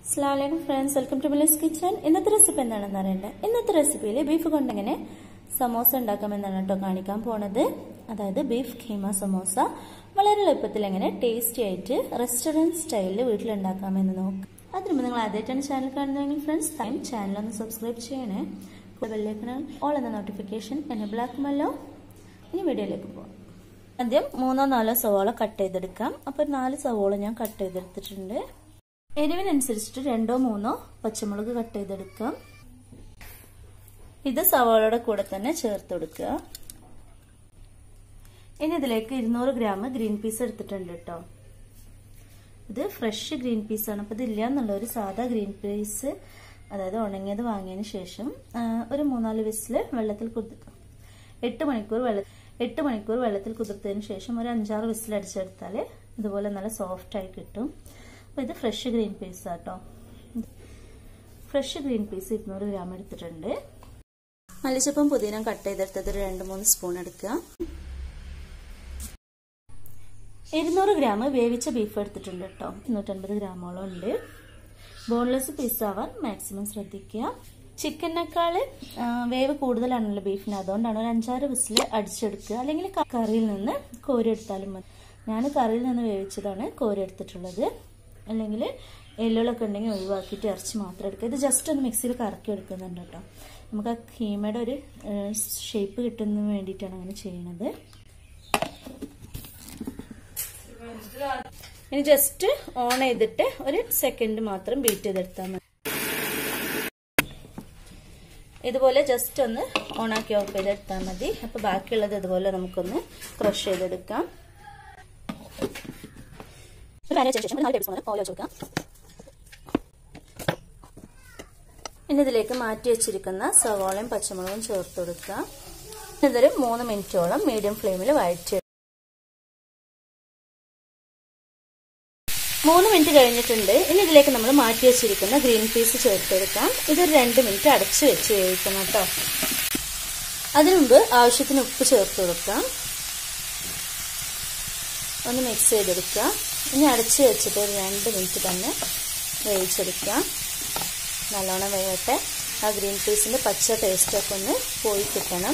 അസ്ലാമലൈക്കും friends welcome to Mila's kitchen ഇന്നത്തെ recipe എന്താണെന്ന് അറിയണ്ടേ ഇന്നത്തെ റെസിപ്പിയിൽ ബീഫ് കൊണ്ടെങ്ങനെ സമോസ ഉണ്ടാക്കാമെന്നാണ് കേട്ടോ കാണിക്കാൻ പോണത് അതായത് ബീഫ് ഖീമ സമോസ വളരെ എളുപ്പത്തിൽ എങ്ങനെ ടേസ്റ്റി ആയിട്ട് റെസ്റ്റോറൻറ്റ് സ്റ്റൈലിൽ വീട്ടിലുണ്ടാക്കാമെന്ന് നോക്കാം അതിന് മുമ്പ് നിങ്ങൾ ആദ്യമായിട്ടാണ് ചാനൽ കാണുന്നതെങ്കിൽ ഫ്രണ്ട്സ് ടൈം ചാനൽ ഒന്ന് സബ്സ്ക്രൈബ് ചെയ്യണേ ബെല്ലേക്കണം ഓൾ എന്ന നോട്ടിഫിക്കേഷൻ എനേബിൾ ആക്കുമല്ലോ ഇനി വീഡിയോയിലേക്ക് പോകാം ആദ്യം മൂന്നോ നാലോ സവോള കട്ട് ചെയ്തെടുക്കാം അപ്പോൾ ഒരു നാല് സവോള ഞാൻ കട്ട് ചെയ്തെടുത്തിട്ടുണ്ട് എരിവിനനുസരിച്ചിട്ട് രണ്ടോ മൂന്നോ പച്ചമുളക് കട്ട് ചെയ്തെടുക്കാം ഇത് സവാളയുടെ കൂടെ തന്നെ ചേർത്ത് കൊടുക്കുക ഇനി ഇതിലേക്ക് ഇരുന്നൂറ് ഗ്രാം ഗ്രീൻ പീസ് എടുത്തിട്ടുണ്ട് കേട്ടോ ഇത് ഫ്രഷ് ഗ്രീൻ പീസ് ആണ് അപ്പോൾ ഇതില്ല എന്നുള്ള ഒരു സാധാ ഗ്രീൻ പീസ് അതായത് ഉണങ്ങിയത് വാങ്ങിയതിന് ശേഷം ഒരു മൂന്നാല് വിസിൽ വെള്ളത്തിൽ കുതിർക്കാം എട്ട് മണിക്കൂർ വെള്ള എട്ട് മണിക്കൂർ വെള്ളത്തിൽ കുതിർത്തതിന് ശേഷം ഒരു അഞ്ചാറ് വിസിൽ അടിച്ചെടുത്താൽ ഇതുപോലെ നല്ല സോഫ്റ്റ് ആയി കിട്ടും അപ്പോൾ ഇത് ഫ്രഷ് ഗ്രീൻ പീസ് ആട്ടോ ഫ്രഷ് ഗ്രീൻ പീസ് ഇരുന്നൂറ് ഗ്രാം എടുത്തിട്ടുണ്ട് മല്ലിച്ചപ്പം പുതിന കട്ട് ചെയ്തെടുത്തത് ഒരു രണ്ട് മൂന്ന് സ്പൂൺ എടുക്കുക ഇരുന്നൂറ് ഗ്രാം വേവിച്ച ബീഫ് എടുത്തിട്ടുണ്ട് കേട്ടോ ഇരുന്നൂറ്റൻപത് ഗ്രാമോളം ഉണ്ട് ബോൺലെസ് പീസ് ആവാൻ മാക്സിമം ശ്രദ്ധിക്കുക ചിക്കനേക്കാൾ വേവ് കൂടുതലാണല്ലോ ബീഫിന് അതുകൊണ്ടാണ് ഒരു അഞ്ചാറ് വിസിൽ അടിച്ചെടുക്കുക അല്ലെങ്കിൽ കറിയിൽ നിന്ന് കോരിയെടുത്താലും മതി ഞാൻ കറിയിൽ നിന്ന് വേവിച്ചതാണ് കോരിയെടുത്തിട്ടുള്ളത് അല്ലെങ്കിൽ എല്ലുകളൊക്കെ ഉണ്ടെങ്കിൽ ഒഴിവാക്കിയിട്ട് ഇറച്ചി മാത്രം എടുക്കുക ഇത് ജസ്റ്റ് ഒന്ന് മിക്സിയിൽ കറക്കി എടുക്കുന്നുണ്ട് കേട്ടോ നമുക്ക് ആ കീമയുടെ ഒരു ഷേപ്പ് കിട്ടുന്നതിന് വേണ്ടിയിട്ടാണ് അങ്ങനെ ചെയ്യുന്നത് ഇനി ജസ്റ്റ് ഓൺ ചെയ്തിട്ട് ഒരു സെക്കൻഡ് മാത്രം ബീറ്റ് ചെയ്തെടുത്താൽ മതി ഇതുപോലെ ജസ്റ്റ് ഒന്ന് ഓണാക്കി ഓഫ് ചെയ്തെടുത്താൽ മതി അപ്പോൾ ബാക്കിയുള്ളത് ഇതുപോലെ നമുക്കൊന്ന് ക്രഷ് ചെയ്തെടുക്കാം ഇനി ഇതിലേക്ക് മാറ്റി വെച്ചിരിക്കുന്ന സവാളയും പച്ചമുളകും ചേർത്ത് കൊടുക്കുക ഇതൊരു മൂന്ന് മിനിറ്റോളം മീഡിയം ഫ്ലെയിമിൽ വഴറ്റി മൂന്ന് മിനിറ്റ് കഴിഞ്ഞിട്ടുണ്ട് ഇനി ഇതിലേക്ക് നമ്മൾ മാറ്റി വെച്ചിരിക്കുന്ന ഗ്രീൻ പീസ് ചേർത്തെടുക്കാം ഇതൊരു രണ്ട് മിനിറ്റ് അടച്ചു വെച്ച് വേവിക്കണം കേട്ടോ അതിനു മുമ്പ് ആവശ്യത്തിന് ഉപ്പ് ചേർത്ത് കൊടുക്കാം ഒന്ന് മിക്സ് ചെയ്തെടുക്കുക ഇനി അടച്ച് വെച്ചിട്ട് ഒരു രണ്ട് മിനിറ്റ് തന്നെ വേവിച്ചെടുക്കുക നല്ലോണം വേവട്ടെ ആ ഗ്രീൻ പീസിൻ്റെ പച്ച ടേസ്റ്റൊക്കെ ഒന്ന് പോയി കിട്ടണം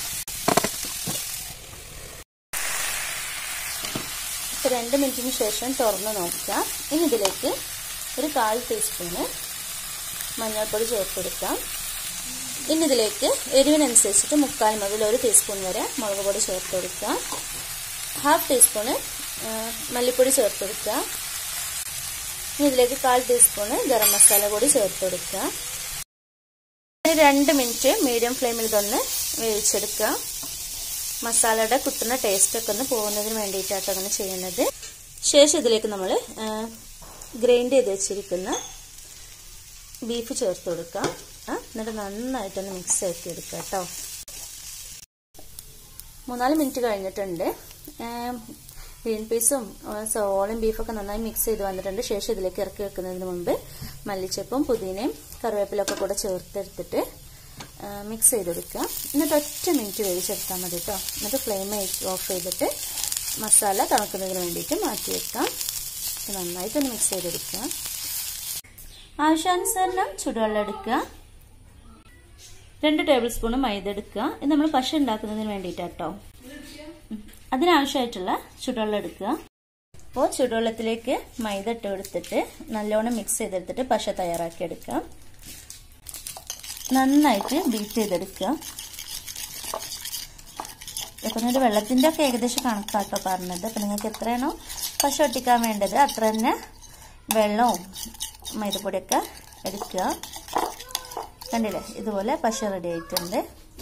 രണ്ട് മിനിറ്റിന് ശേഷം തുറന്ന് നോക്കുക ഇനി ഇതിലേക്ക് ഒരു കാൽ ടീസ്പൂണ് മഞ്ഞൾപ്പൊടി ചേർത്തെടുക്കാം ഇനി ഇതിലേക്ക് എരിവിനനുസരിച്ചിട്ട് മുക്കാൽ മുതൽ ഒരു ടീസ്പൂൺ വരെ മുളക് പൊടി ചേർത്ത് കൊടുക്കുക ഹാഫ് ടീസ്പൂണ് മല്ലിപ്പൊടി ചേർത്ത് കൊടുക്കുക ഇനി ഇതിലേക്ക് കാൽ ടീസ്പൂണ് ഗരം മസാല കൂടി ചേർത്ത് കൊടുക്കുക രണ്ട് മിനിറ്റ് മീഡിയം ഫ്ലെയിമിൽ ഇതൊന്ന് വേവിച്ചെടുക്കുക മസാലയുടെ കുത്തുന്ന ടേസ്റ്റ് ഒക്കെ ഒന്ന് പോകുന്നതിന് വേണ്ടിയിട്ടാണ് അങ്ങനെ ചെയ്യുന്നത് ശേഷം ഇതിലേക്ക് നമ്മൾ ഗ്രൈൻഡ് ചെയ്ത് വെച്ചിരിക്കുന്ന ബീഫ് ചേർത്ത് കൊടുക്കാം എന്നിട്ട് നന്നായിട്ടൊന്ന് മിക്സ് ആക്കി എടുക്കുക കേട്ടോ മൂന്നാല് മിനിറ്റ് കഴിഞ്ഞിട്ടുണ്ട് ഗ്രീൻ പീസും സോളും ബീഫൊക്കെ നന്നായി മിക്സ് ചെയ്ത് വന്നിട്ടുണ്ട് ശേഷം ഇതിലേക്ക് ഇറക്കി വെക്കുന്നതിന് മുമ്പ് മല്ലിച്ചപ്പും പുതിനയും കറിവേപ്പിലൊക്കെ കൂടെ ചേർത്തെടുത്തിട്ട് മിക്സ് ചെയ്തെടുക്കുക എന്നിട്ട് ഒറ്റ മിനിറ്റ് വേവിച്ചെടുത്താൽ മതി കേട്ടോ എന്നിട്ട് ഫ്ലെയിം ഓഫ് ചെയ്തിട്ട് മസാല തണുക്കുന്നതിന് വേണ്ടിയിട്ട് മാറ്റി വെക്കാം നന്നായിട്ടൊന്ന് മിക്സ് ചെയ്തെടുക്കുക ആവശ്യാനുസരണം ചുടുവെള്ളം എടുക്കുക രണ്ട് ടേബിൾ സ്പൂൺ മൈദ എടുക്കുക ഇത് നമ്മൾ പശ ഉണ്ടാക്കുന്നതിന് വേണ്ടിയിട്ടാട്ടോ അതിനാവശ്യമായിട്ടുള്ള ചുടുവെള്ളം എടുക്കുക അപ്പോൾ ചുടുവെള്ളത്തിലേക്ക് മൈദ ഇട്ട് കൊടുത്തിട്ട് നല്ലോണം മിക്സ് ചെയ്തെടുത്തിട്ട് പശ തയ്യാറാക്കി എടുക്കാം നന്നായിട്ട് ബീറ്റ് ചെയ്തെടുക്കുക ഇപ്പം ഒരു വെള്ളത്തിൻ്റെ ഒക്കെ ഏകദേശം കണക്കാട്ടോ പറഞ്ഞത് അപ്പം നിങ്ങൾക്ക് എത്രയാണോ പശ ഒട്ടിക്കാൻ വേണ്ടത് അത്ര തന്നെ വെള്ളവും മൈദപ്പൊടിയൊക്കെ എടുക്കുക കണ്ടില്ലേ ഇതുപോലെ പശ റെഡി ആയിട്ടുണ്ട്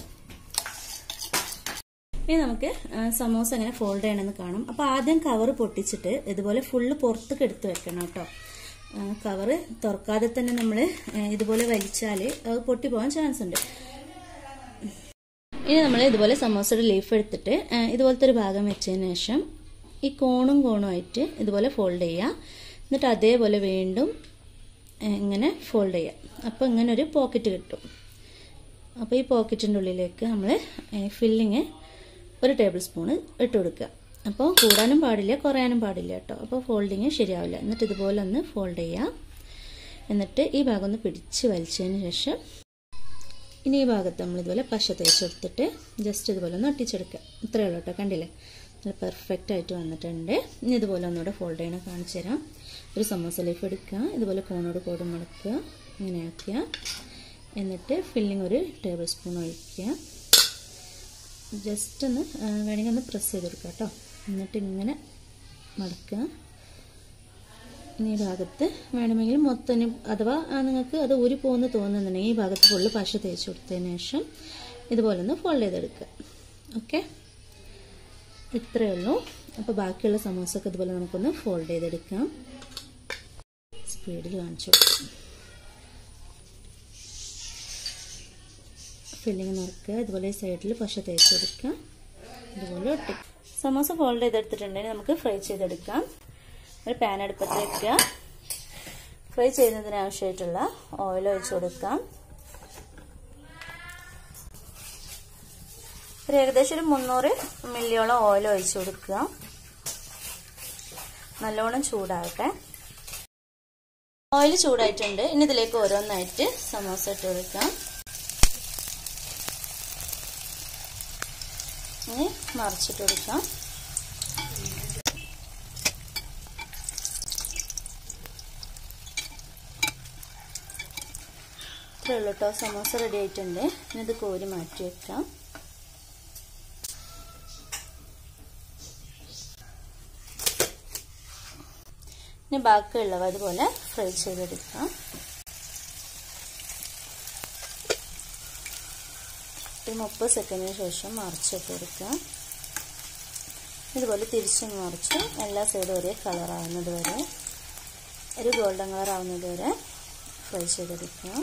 ഇനി നമുക്ക് സമോസ എങ്ങനെ ഫോൾഡ് ചെയ്യണമെന്ന് കാണാം അപ്പോൾ ആദ്യം കവർ പൊട്ടിച്ചിട്ട് ഇതുപോലെ ഫുള്ള് പുറത്തേക്ക് എടുത്ത് വെക്കണം കേട്ടോ കവറ് തുറക്കാതെ തന്നെ നമ്മൾ ഇതുപോലെ വലിച്ചാൽ അത് പൊട്ടി പോകാൻ ചാൻസ് ഉണ്ട് ഇനി നമ്മൾ ഇതുപോലെ സമോസയുടെ ലീഫ് എടുത്തിട്ട് ഇതുപോലത്തെ ഒരു ഭാഗം വെച്ചതിന് ശേഷം ഈ കോണും കോണുമായിട്ട് ഇതുപോലെ ഫോൾഡ് ചെയ്യുക എന്നിട്ട് അതേപോലെ വീണ്ടും ഇങ്ങനെ ഫോൾഡ് ചെയ്യുക അപ്പോൾ ഇങ്ങനെ ഒരു പോക്കറ്റ് കിട്ടും അപ്പോൾ ഈ പോക്കറ്റിൻ്റെ ഉള്ളിലേക്ക് നമ്മൾ ഫില്ലിങ് ഒരു ടേബിൾ സ്പൂണ് ഇട്ട് കൊടുക്കുക അപ്പോൾ കൂടാനും പാടില്ല കുറയാനും പാടില്ല കേട്ടോ അപ്പോൾ ഫോൾഡിങ് ശരിയാവില്ല എന്നിട്ട് ഇതുപോലെ ഒന്ന് ഫോൾഡ് ചെയ്യുക എന്നിട്ട് ഈ ഭാഗം ഒന്ന് പിടിച്ച് വലിച്ചതിന് ശേഷം ഇനി ഈ ഭാഗത്ത് നമ്മൾ ഇതുപോലെ പശ തേച്ചെടുത്തിട്ട് ജസ്റ്റ് ഇതുപോലെ ഒന്ന് ഒട്ടിച്ചെടുക്കുക ഇത്രയേ ഉള്ളൂ കേട്ടോ കണ്ടില്ലേ നല്ല പെർഫെക്റ്റ് ആയിട്ട് വന്നിട്ടുണ്ട് ഇനി ഇതുപോലെ ഒന്നുകൂടെ ഫോൾഡ് ചെയ്യണ കാണിച്ചു തരാം ഒരു സമോസ ലീഫ് എടുക്കുക ഇതുപോലെ കോണോട് കോട് മടക്കുക ഇങ്ങനെ ആക്കുക എന്നിട്ട് ഫില്ലിംഗ് ഒരു ടേബിൾ സ്പൂൺ ഒഴിക്കുക ജസ്റ്റ് ഒന്ന് വേണമെങ്കിൽ ഒന്ന് പ്രസ് ചെയ്ത് കൊടുക്കുക കേട്ടോ എന്നിട്ട് ഇങ്ങനെ മടക്കുക ഇനി ഈ ഭാഗത്ത് വേണമെങ്കിൽ മൊത്തം അഥവാ നിങ്ങൾക്ക് അത് ഊരി പോകുന്ന തോന്നുന്നുണ്ടെങ്കിൽ ഈ ഭാഗത്ത് ഫുള്ള് പശ തേച്ച് കൊടുത്തതിന് ശേഷം ഇതുപോലെ ഒന്ന് ഫോൾഡ് ചെയ്തെടുക്കുക ഓക്കെ ഇത്രയേ ഉള്ളൂ അപ്പോൾ ബാക്കിയുള്ള സമോസൊക്കെ ഇതുപോലെ നമുക്കൊന്ന് ഫോൾഡ് ചെയ്തെടുക്കാം സ്പീഡിൽ കാണിച്ചു കൊടുക്കാം ഫില്ലിങ് നിറക്കുക ഇതുപോലെ സൈഡിൽ പശ തേച്ചെടുക്കുക ഇതുപോലെ ഒട്ടി സമോസ ഫോൾഡ് ചെയ്തെടുത്തിട്ടുണ്ടെങ്കിൽ നമുക്ക് ഫ്രൈ ചെയ്തെടുക്കാം ഒരു പാൻ അടുപ്പത്ത് വെക്കുക ഫ്രൈ ചെയ്യുന്നതിന് ആവശ്യമായിട്ടുള്ള ഓയിൽ ഒഴിച്ചു കൊടുക്കാം ഒരു ഏകദേശം ഒരു മുന്നൂറ് മില്ലിയോളം ഓയിൽ ഒഴിച്ചു കൊടുക്കുക നല്ലോണം ചൂടാകട്ടെ ഓയിൽ ചൂടായിട്ടുണ്ട് ഇനി ഇതിലേക്ക് ഓരോന്നായിട്ട് സമോസ ഇട്ട് കൊടുക്കാം ഇനി മറിച്ചിട്ട് കൊടുക്കാം ഇത്രയേ ഉള്ളൂ കേട്ടോ സമോസ റെഡി ആയിട്ടുണ്ട് ഇനി ഇത് കോരി മാറ്റി വെക്കാം ഇനി ബാക്കിയുള്ളവ അതുപോലെ ഫ്രൈ ചെയ്തെടുക്കാം ഒരു മുപ്പത് സെക്കൻഡിന് ശേഷം മറിച്ചിട്ട് കൊടുക്കാം ഇതുപോലെ തിരിച്ചും മറിച്ച് എല്ലാ സൈഡും ഒരേ കളറാവുന്നത് വരെ ഒരു ഗോൾഡൻ കളർ ആവുന്നത് വരെ ഫ്രൈ ചെയ്തെടുക്കുക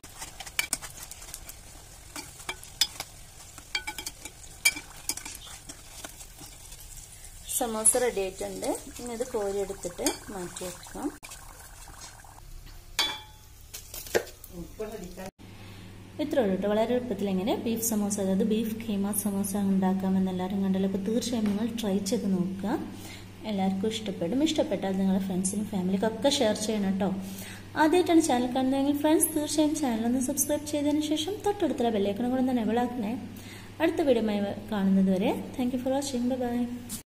സമോസ റെഡി ആയിട്ടുണ്ട് ഇനി ഇത് കോരി എടുത്തിട്ട് മാറ്റി വെക്കാം ഇത്രേ ഉള്ളൂ കേട്ടോ വളരെ എളുപ്പത്തിൽ എങ്ങനെ ബീഫ് സമോസ അതായത് ബീഫ് ഖീമ സമോസ ഉണ്ടാക്കാമെന്ന് എല്ലാവരും കണ്ടല്ലോ അപ്പോൾ തീർച്ചയായും നിങ്ങൾ ട്രൈ ചെയ്ത് നോക്കുക എല്ലാവർക്കും ഇഷ്ടപ്പെടും ഇഷ്ടപ്പെട്ടാൽ നിങ്ങളുടെ ഫ്രണ്ട്സിനും ഫാമിലിക്കൊക്കെ ഷെയർ ചെയ്യണം കേട്ടോ ആദ്യമായിട്ടാണ് ചാനൽ കാണുന്നതെങ്കിൽ ഫ്രണ്ട്സ് തീർച്ചയായും ചാനൽ ഒന്ന് സബ്സ്ക്രൈബ് ചെയ്തതിന് ശേഷം തൊട്ടടുത്തുള്ള ബെല്ലേക്കണം കൂടെ ഒന്ന് എനബിളാക്കണേ അടുത്ത വീഡിയോ കാണുന്നത് വരെ thank you for watching by